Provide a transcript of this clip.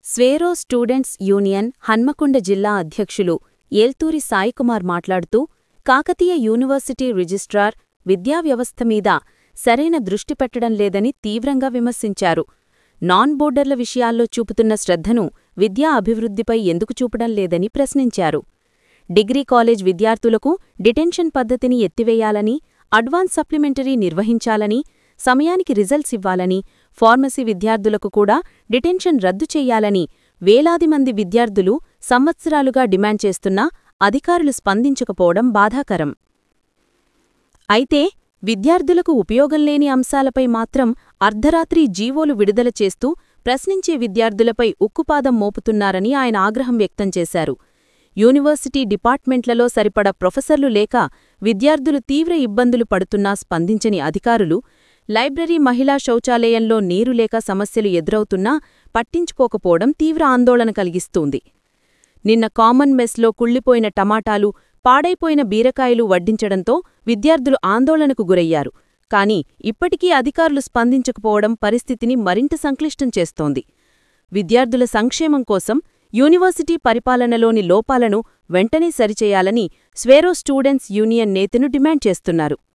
Swaero students union Hanamkonda జిల్లా అధ్యక్షులు ఏల్తూరి సాయికుమార్ మాట్లాడుతూ కాకతీయ యూనివర్సిటీ రిజిస్ట్రార్ విద్యావ్యవస్థ మీద సరైన దృష్టి పెట్టడం లేదని తీవ్రంగా విమర్శించారు నాన్ బోర్డర్ల విషయాల్లో చూపుతున్న శ్రద్ధను విద్యా అభివృద్ధిపై ఎందుకు చూపడం లేదని ప్రశ్నించారు డిగ్రీ కాలేజ్ విద్యార్థులకు డిటెన్షన్ పద్ధతిని ఎత్తివేయాలని అడ్వాన్స్ సప్లిమెంటరీ నిర్వహించాలని సమయానికి రిజల్ట్స్ ఇవ్వాలని ఫార్మసీ విద్యార్థులకు కూడా డిటెన్షన్ రద్దు చెయ్యాలని వేలాది మంది విద్యార్థులు సంవత్సరాలుగా డిమాండ్ చేస్తున్నా అధికారులు స్పందించకపోవడం బాధాకరం అయితే విద్యార్థులకు ఉపయోగం లేని అంశాలపై మాత్రం అర్ధరాత్రి జీవోలు విడుదల చేస్తూ ప్రశ్నించే విద్యార్థులపై ఉక్కుపాదం మోపుతున్నారని ఆయన ఆగ్రహం వ్యక్తం చేశారు యూనివర్సిటీ డిపార్ట్మెంట్లలో సరిపడ ప్రొఫెసర్లు లేక విద్యార్థులు తీవ్ర ఇబ్బందులు పడుతున్నా స్పందించని అధికారులు లైబ్రరీ మహిళా శౌచాలయంలో నీరు లేక సమస్యలు ఎదురవుతున్నా పట్టించుకోకపోవడం తీవ్ర ఆందోళన కలిగిస్తోంది నిన్న కామన్ మెస్లో కుళ్ళిపోయిన టమాటాలు పాడైపోయిన బీరకాయలు వడ్డించడంతో విద్యార్థులు ఆందోళనకు గురయ్యారు కాని ఇప్పటికీ అధికారులు స్పందించకపోవడం పరిస్థితిని మరింత సంక్లిష్టం చేస్తోంది విద్యార్థుల సంక్షేమం కోసం యూనివర్సిటీ పరిపాలనలోని లోపాలను వెంటనే సరిచేయాలని స్వేరో స్టూడెంట్స్ యూనియన్ నేతను డిమాండ్ చేస్తున్నారు